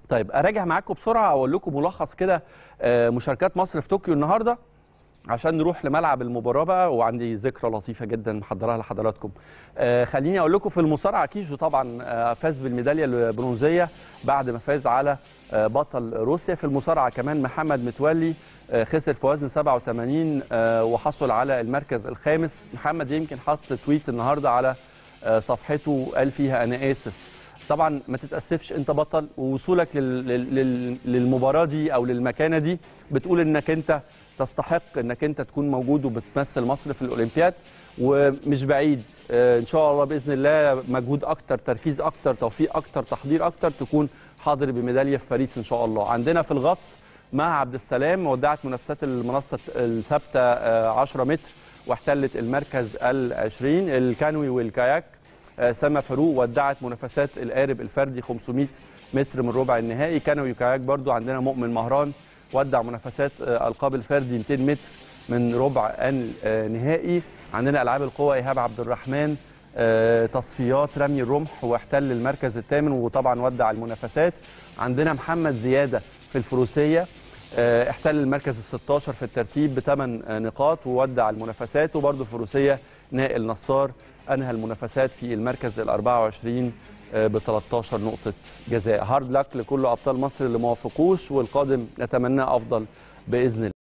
طيب اراجع معاكم بسرعه اقول لكم ملخص كده آه، مشاركات مصر في طوكيو النهارده عشان نروح لملعب المباراه بقى وعندي ذكرى لطيفه جدا محضرها لحضراتكم آه، خليني اقول لكم في المصارعه كيجو طبعا آه، فاز بالميداليه البرونزيه بعد ما فاز على آه، بطل روسيا في المصارعه كمان محمد متولي آه، خسر في وزن 87 آه، وحصل على المركز الخامس محمد يمكن حط تويت النهارده على آه، صفحته قال فيها انا اسف طبعا ما تتاسفش انت بطل ووصولك لل- لل- لل- للمباراه دي او للمكانه دي بتقول انك انت تستحق انك انت تكون موجود وبتمثل مصر في الاولمبياد ومش بعيد آه، ان شاء الله باذن الله مجهود اكتر تركيز اكتر توفيق اكتر تحضير اكتر تكون حاضر بميداليه في باريس ان شاء الله عندنا في الغطس مع عبد السلام ودعت منافسات المنصه الثابته آه، 10 متر واحتلت المركز العشرين الكانوي والكاياك آه، سما فاروق ودعت منافسات القارب الفردي 500 متر من ربع النهائي كانوي وكاياك برضو عندنا مؤمن مهران ودع منافسات آه، القاب الفردي 200 متر من ربع النهائي عندنا العاب القوى ايهاب عبد الرحمن آه، تصفيات رمي الرمح واحتل المركز الثامن وطبعا ودع المنافسات عندنا محمد زياده في الفروسيه آه، احتل المركز ال 16 في الترتيب بثمان نقاط وودع المنافسات وبرضه الفروسيه نائل نصار انهى المنافسات في المركز ال 24 ب 13 نقطه جزاء هارد لك لكل ابطال مصر اللي ما وافقوش والقادم نتمناه افضل باذن الله